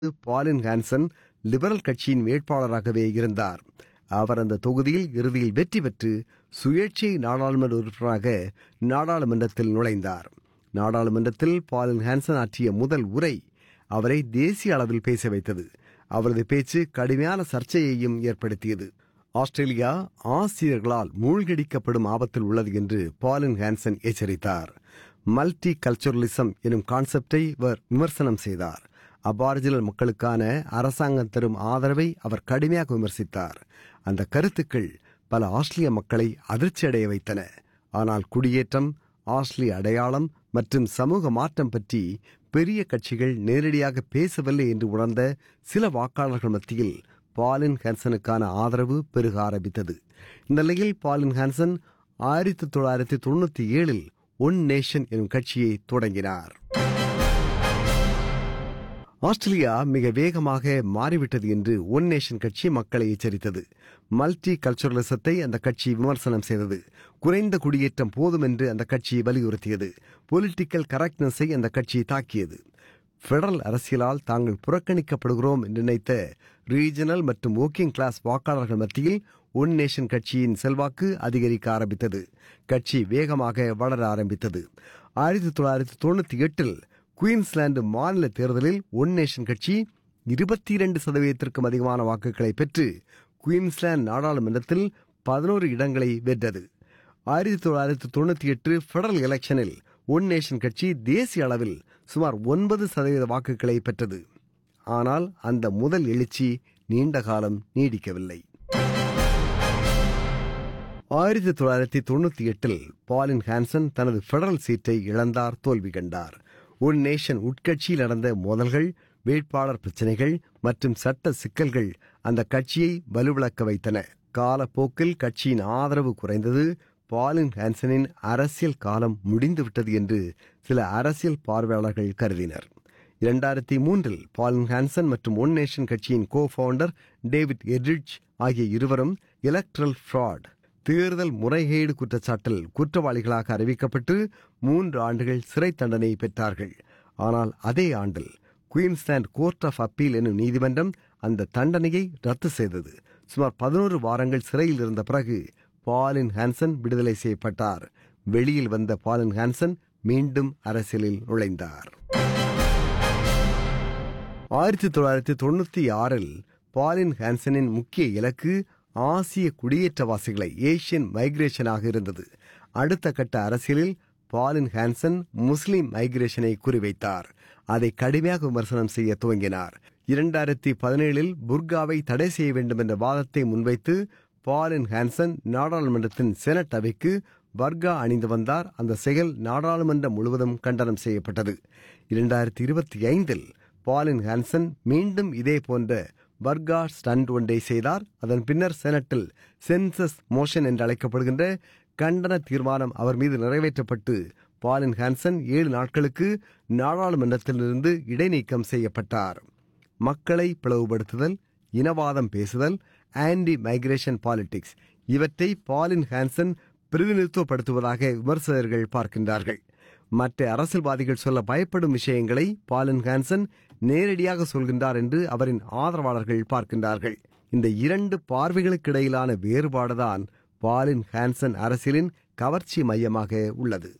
பாலின் Hanson liberal கட்சியின் வேட்பாளராகவே இருந்தார் அவர் அந்த தொகுதியில் இறுதியில் வெற்றி பெற்று சுயேட்சை நாடாளுமன்ற உறுப்பினராக நாடாளுமன்றத்தில் நுழைந்தார் நாடாளுமன்றத்தில் பாலின் ஹான்சன் ஆற்றிய முதல் உரை அவரை தேசிய அளவில் பேச வைத்தது அவரது பேச்சு கடுமையான சர்ச்சையையும் ஏற்படுத்தியது ஆஸ்திரேலியா ஆசிரியர்களால் மூழ்கடிக்கப்படும் ஆபத்தில் உள்ளது என்று பாலின் ஹான்சன் எச்சரித்தார் மல்டி கல்ச்சுரலிசம் எனும் கான்செப்டை அவர் விமர்சனம் செய்தார் அபாரிஜினல் மக்களுக்கான அரசாங்கம் தரும் ஆதரவை அவர் கடுமையாக விமர்சித்தார் அந்த கருத்துக்கள் பல ஆஸ்திரேலிய மக்களை அதிர்ச்சியடைய வைத்தன ஆனால் குடியேற்றம் ஆஸ்திரேலிய அடையாளம் மற்றும் சமூக மாற்றம் பற்றி பெரிய கட்சிகள் நேரடியாக பேசவில்லை என்று உணர்ந்த சில வாக்காளர்கள் மத்தியில் பாலின் ஹான்சனுக்கான ஆதரவு பெருக ஆரம்பித்தது இந்த நிலையில் பாலின் ஹான்சன் ஆயிரத்தி தொள்ளாயிரத்தி தொண்ணூத்தி ஏழில் ஒன் நேஷன் எனும் கட்சியை தொடங்கினார் ஆஸ்திரேலியா மிக வேகமாக மாறிவிட்டது என்று ஒன் நேஷன் கட்சி மக்களை எச்சரித்தது மல்டி கல்ச்சுரலிசத்தை அந்த கட்சி விமர்சனம் செய்தது குறைந்த குடியேற்றம் போதும் என்று அந்த கட்சி வலியுறுத்தியது பொலிட்டிக்கல் கரெக்ட்னஸை அந்த கட்சி தாக்கியது பெடரல் அரசியலால் தாங்கள் புறக்கணிக்கப்படுகிறோம் என்று நினைத்த ரீஜனல் மற்றும் ஒர்க்கிங் கிளாஸ் வாக்காளர்கள் மத்தியில் ஒன் நேஷன் கட்சியின் செல்வாக்கு அதிகரிக்க ஆரம்பித்தது கட்சி வேகமாக வளர ஆரம்பித்தது ஆயிரத்தி தொள்ளாயிரத்தி தொண்ணூத்தி எட்டில் குயின்ஸ்லாந்து மாநில தேர்தலில் ஒன் நேஷன் கட்சி இருபத்தி இரண்டு சதவீதத்திற்கும் அதிகமான வாக்குகளை பெற்று குயின்ஸ்லாந்து நாடாளுமன்றத்தில் பதினோரு இடங்களை வென்றது ஆயிரத்தி தொள்ளாயிரத்தி தொண்ணூத்தி எட்டு பெடரல் எலெக்ஷனில் ஒன் நேஷன் கட்சி தேசிய அளவில் சுமார் ஒன்பது சதவீத வாக்குகளை பெற்றது ஆனால் அந்த முதல் எழுச்சி நீண்ட காலம் நீடிக்கவில்லை ஆயிரத்தி தொள்ளாயிரத்தி தொண்ணூத்தி எட்டில் பாலின் ஹான்சன் தனது பெடரல் சீட்டை இழந்தார் தோல்வி கண்டார் ஒன் நேஷன் உட்கட்சியில் நடந்த மோதல்கள் வேட்பாளர் பிரச்சினைகள் மற்றும் சட்ட சிக்கல்கள் அந்த கட்சியை வலுவிழக்க வைத்தன காலப்போக்கில் கட்சியின் ஆதரவு குறைந்தது பாலின் ஹான்சனின் அரசியல் காலம் முடிந்துவிட்டது என்று சில அரசியல் பார்வையாளர்கள் கருதினர் இரண்டாயிரத்தி மூன்றில் பாலின் ஹான்சன் மற்றும் ஒன் நேஷன் கட்சியின் கோ ஃபவுண்டர் டேவிட் எட்ரிட்ஜ் ஆகிய இருவரும் எலக்ட்ரல் ஃப்ராட் தேர்தல் முறைகேடு குற்றச்சாட்டில் குற்றவாளிகளாக அறிவிக்கப்பட்டு மூன்று ஆண்டுகள் சிறை தண்டனை பெற்றார்கள் ஆனால் அதே ஆண்டில் குயின்ஸ்லாந்து கோர்ட் ஆஃப் அப்பீல் என்னும் நீதிமன்றம் அந்த தண்டனையை ரத்து செய்தது சுமார் பதினோரு வாரங்கள் சிறையில் இருந்த பிறகு பாலின் ஹான்சன் விடுதலை செய்யப்பட்டார் வெளியில் வந்த பாலின் ஹான்சன் மீண்டும் அரசியலில் நுழைந்தார் ஆயிரத்தி தொள்ளாயிரத்தி தொண்ணூத்தி ஆறில் பாலின் ஹான்சனின் முக்கிய இலக்கு ஆசிய குடியேற்றவாசிகளை ஏசியன் மைக்ரேஷனாக இருந்தது அடுத்த கட்ட அரசியலில் பாலின் ஹான்சன் முஸ்லிம் மைக்ரேஷனை குறிவைத்தார் அதை கடுமையாக விமர்சனம் செய்ய துவங்கினார் இரண்டாயிரத்தி பதினேழில் புர்காவை தடை செய்ய வேண்டும் என்ற வாதத்தை முன்வைத்து பாலின் ஹான்சன் நாடாளுமன்றத்தின் செனட் அவைக்கு வர்கா அணிந்து வந்தார் அந்த செயல் நாடாளுமன்றம் முழுவதும் கண்டனம் செய்யப்பட்டது இரண்டாயிரத்தி இருபத்தி ஐந்தில் பாலின் ஹான்சன் மீண்டும் இதே போன்ற வர்கா ஸ்டண்ட் ஒன்றை செய்தார் அதன் பின்னர் செனட்டில் சென்சஸ் மோஷன் என்று அழைக்கப்படுகின்ற கண்டன தீர்மானம் அவர் மீது நிறைவேற்றப்பட்டு பாலின் ஹான்சன் ஏழு நாட்களுக்கு நாடாளுமன்றத்திலிருந்து இடைநீக்கம் செய்யப்பட்டார் மக்களை பிளவுபடுத்துதல் இனவாதம் பேசுதல் ஆன்டி மைக்ரேஷன் பாலிடிக்ஸ் இவற்றை பாலின் ஹான்சன் பிரதிநிதித்துவப்படுத்துவதாக விமர்சகர்கள் பார்க்கின்றார்கள் மற்ற அரசியல்வாதிகள் சொல்ல பயப்படும் விஷயங்களை பாலின் ஹான்சன் நேரடியாக சொல்கின்றார் என்று அவரின் ஆதரவாளர்கள் பார்க்கின்றார்கள் இந்த இரண்டு பார்வைகளுக்கு இடையிலான வேறுபாடுதான் பாலின் ஹான்சன் அரசியலின் கவர்ச்சி மையமாக உள்ளது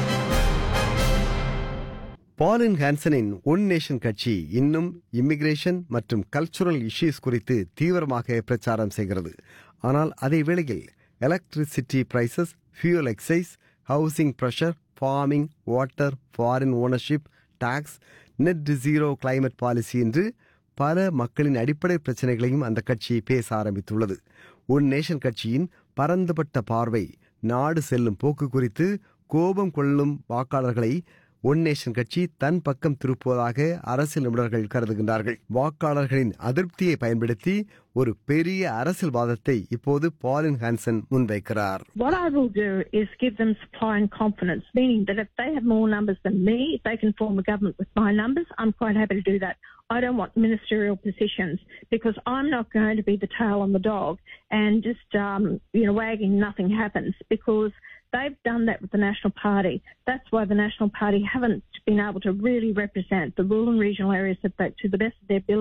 பாலின் ஹான்சனின் ஒன் நேஷன் கட்சி இன்னும் இமிகிரேஷன் மற்றும் கல்ச்சுரல் இஷ்யூஸ் குறித்து தீவிரமாக பிரச்சாரம் செய்கிறது ஆனால் அதே வேளையில் electricity prices fuel excise housing pressure farming water foreign ownership tax net zero climate policy என்று பல மக்களின் அடிப்படை பிரச்சனைகளையும் அந்த கட்சி பேச ஆரம்பித்துள்ளது ஒன் நேஷன் கட்சியின் பரந்துபட்ட பார்வை நாடு செல்லும் போக்கு குறித்து கோபம் கொள்ளும் வாக்காளர்களை ஒன் நேஷன் கட்சி தன் பக்கம் திருப்புவதாக அரசியல் நிபுணர்கள் கருதுகின்றார்கள் வாக்காளர்களின் அதிருப்தியை பயன்படுத்தி ஒரு பெரிய அரசியல்வாதத்தை இப்போது பாலின் ஹான்சன் முன்வைக்கிறார் What I will do is give them supply and confidence, meaning that if they have more numbers than me, if they can form a government with my numbers, I'm quite happy to do that. I don't want ministerial positions because I'm not going to be the tail on the dog and just, um, you know, wagging nothing happens because They've done that with the National Party. That's why the National Party haven't been able to really represent the rural and regional areas of that to the best of their ability.